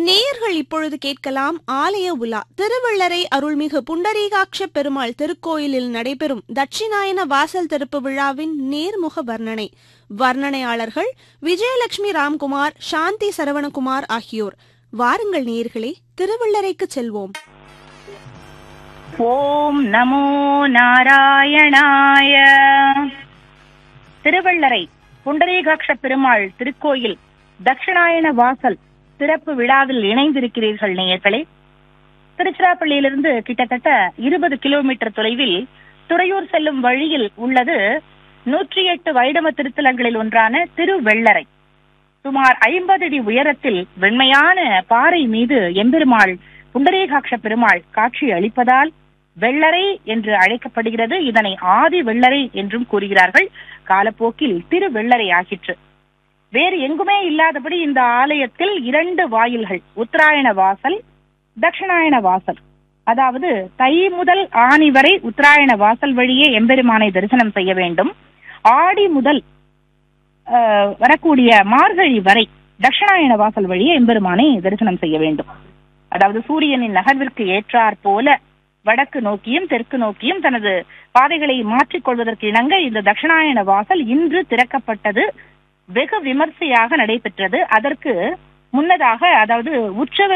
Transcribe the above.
நேயர்கள் இப்பொழுது கேட்கலாம் ஆலய உலா திருவள்ளரை அருள்மிகு புண்டரீகாட்ச பெருமாள் திருக்கோயிலில் நடைபெறும் தட்சிணாயன வாசல் திறப்பு விழாவின் நேர்முக வர்ணனை வர்ணனையாளர்கள் விஜயலட்சுமி ராம்குமார் சாந்தி சரவணகுமார் ஆகியோர் வாருங்கள் நேயர்களே திருவள்ளரைக்கு செல்வோம் ஓம் நமோ நாராயணாய திருவள்ளரை புண்டரீகாட்ச பெருமாள் திருக்கோயில் தட்சிணாயன வாசல் சிறப்பு விழாவில் இணைந்திருக்கிறீர்கள் நேயர்களே திருச்சிராப்பள்ளியிலிருந்து கிட்டத்தட்ட இருபது கிலோமீட்டர் தொலைவில் துறையூர் செல்லும் வழியில் உள்ளது நூற்றி எட்டு வைடம திருத்தலங்களில் ஒன்றான திருவெள்ளரை சுமார் ஐம்பது அடி உயரத்தில் வெண்மையான பாறை மீது எம்பெருமாள் புண்டரீகாட்ச பெருமாள் காட்சி அளிப்பதால் வெள்ளரை என்று அழைக்கப்படுகிறது இதனை ஆதி வெள்ளரை என்றும் கூறுகிறார்கள் காலப்போக்கில் திருவெள்ளரை ஆகிற்று வேறு எங்குமே இல்லாதபடி இந்த ஆலயத்தில் இரண்டு வாயில்கள் உத்தராயண வாசல் தட்சிணாயன வாசல் அதாவது தை முதல் ஆணி வரை உத்தராயண வாசல் வழியே எம்பெருமானை தரிசனம் செய்ய வேண்டும் ஆடி முதல் ஆஹ், வரக்கூடிய மார்கழி வரை தட்சிணாயன வாசல் வழியே எம்பெருமானை தரிசனம் செய்ய வேண்டும் அதாவது சூரியனின் நகர்விற்கு ஏற்றாற் போல வடக்கு நோக்கியும் தெற்கு நோக்கியும் தனது பாதைகளை மாற்றிக் கொள்வதற்கு இணங்க இந்த தட்சிணாயன வாசல் இன்று திறக்கப்பட்டது வெகு விமர்சையாக நடைபெற்றது அதற்கு முன்னதாக அதாவது உற்சவர்